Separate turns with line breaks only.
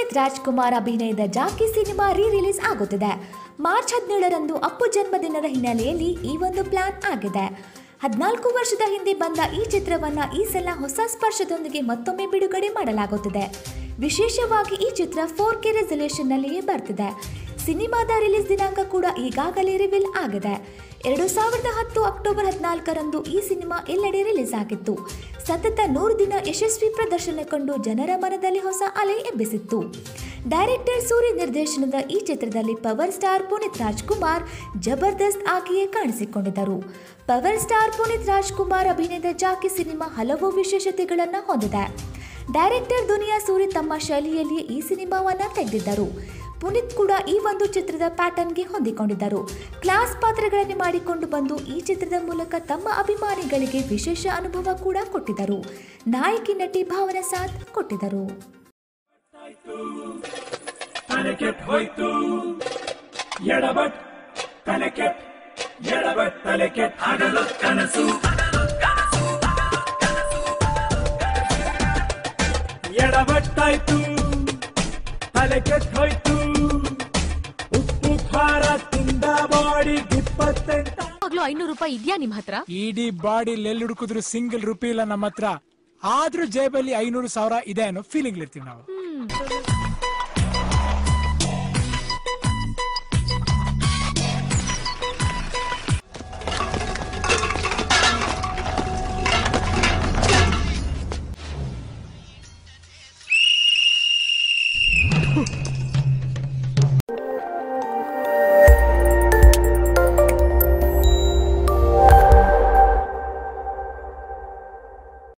ಪುನೀತ್ ರಾಜ್ಕುಮಾರ್ ಅಭಿನಯದ ಜಾಕಿ ಸಿನಿಮಾ re release ಆಗುತ್ತಿದೆ ಮಾರ್ಚ್ ಹದಿನೇಳರಂದು ಅಪ್ಪು ಜನ್ಮದಿನದ ಹಿನ್ನೆಲೆಯಲ್ಲಿ ಈ ಒಂದು ಪ್ಲಾನ್ ಆಗಿದೆ ಹದಿನಾಲ್ಕು ವರ್ಷದ ಹಿಂದೆ ಬಂದ ಈ ಚಿತ್ರವನ್ನ ಈ ಸಲ ಹೊಸ ಸ್ಪರ್ಶದೊಂದಿಗೆ ಮತ್ತೊಮ್ಮೆ ಬಿಡುಗಡೆ ಮಾಡಲಾಗುತ್ತಿದೆ ವಿಶೇಷವಾಗಿ ಈ ಚಿತ್ರ ಫೋರ್ ಕೆ ರೆಸಲ್ಯೂಷನ್ನಲ್ಲಿಯೇ ಬರ್ತಿದೆ ಸಿನಿಮಾದ ರಿಲೀಸ್ ದಿನಾಂಕ ಕೂಡ ಈಗಾಗಲೇ ರಿವೀಲ್ ಆಗಿದೆ ಎರಡು ಸಾವಿರದ ಹತ್ತು ಅಕ್ಟೋಬರ್ ಹದಿನಾಲ್ಕರಂದು ಈ ಸಿನಿಮಾ ಎಲ್ಲೆಡೆ ರಿಲೀಸ್ ಆಗಿತ್ತು ಸತತ ನೂರು ದಿನ ಯಶಸ್ವಿ ಪ್ರದರ್ಶನ ಕಂಡು ಜನರ ಮನದಲ್ಲಿ ಹೊಸ ಅಲೆ ಎಬ್ಬಿಸಿತ್ತು ಡೈರೆಕ್ಟರ್ ಸೂರ್ಯ ನಿರ್ದೇಶನದ ಈ ಚಿತ್ರದಲ್ಲಿ ಪವರ್ ಸ್ಟಾರ್ ಪುನೀತ್ ರಾಜ್ಕುಮಾರ್ ಜಬರ್ದಸ್ತ್ ಆಗಿಯೇ ಕಾಣಿಸಿಕೊಂಡಿದ್ದರು ಪವರ್ ಸ್ಟಾರ್ ಪುನೀತ್ ರಾಜ್ಕುಮಾರ್ ಅಭಿನಯದ ಜಾಕಿ ಸಿನಿಮಾ ಹಲವು ವಿಶೇಷತೆಗಳನ್ನು ಹೊಂದಿದೆ ಡೈರೆಕ್ಟರ್ ದುನಿಯಾ ಸೂರಿ ತಮ್ಮ ಶೈಲಿಯಲ್ಲಿ ಈ ಸಿನಿಮಾವನ್ನ ತೆಗೆದಿದ್ದರು ಪುನೀತ್ ಕೂಡ ಈ ಒಂದು ಚಿತ್ರದ ಪ್ಯಾಟರ್ನ್ಗೆ ಹೊಂದಿಕೊಂಡಿದ್ದರು ಕ್ಲಾಸ್ ಪಾತ್ರಗಳನ್ನು ಮಾಡಿಕೊಂಡು ಬಂದು ಈ ಚಿತ್ರದ ಮೂಲಕ ತಮ್ಮ ಅಭಿಮಾನಿಗಳಿಗೆ ವಿಶೇಷ ಅನುಭವ ಕೂಡ ಕೊಟ್ಟಿದ್ದರು ನಾಯಕಿ ನಟಿ ಭಾವನ ಸಾಥ್ ಕೊಟ್ಟಿದ್ದರು
ತಲೆಕೆಟ್ ಹೋಯ್ತು ಎಡಬಟ್ ತಲೆಕೆಟ್ ಎಡಬಟ್ ತಲೆಕೆಟ್ ಆಗಲು ಕನಸು ಎಡಬಟ್ಟಾಯ್ತು ತಲೆಕೆಟ್ ಹೋಯ್ತು ಉಪ್ಪು ಖಾರ ತಿಂದ ಬಾಡಿ ಇಪ್ಪತ್ತೆಂಟ
ಆಗ್ಲೂ ಐನೂರು ರೂಪಾಯಿ ಇದ್ಯಾ ನಿಮ್ ಹತ್ರ
ಇಡೀ ಬಾಡಿ ಎಲ್ಲಿ ಹುಡುಕಿದ್ರು ಸಿಂಗಲ್ ರುಪಿ ಇಲ್ಲ ನಮ್ಮ ಹತ್ರ ಆದ್ರೂ ಜೇಬಲ್ಲಿ ಐನೂರು ಸಾವಿರ ಇದೆ ಅನ್ನೋ ಫೀಲಿಂಗ್ ಇರ್ತೀವಿ ನಾವು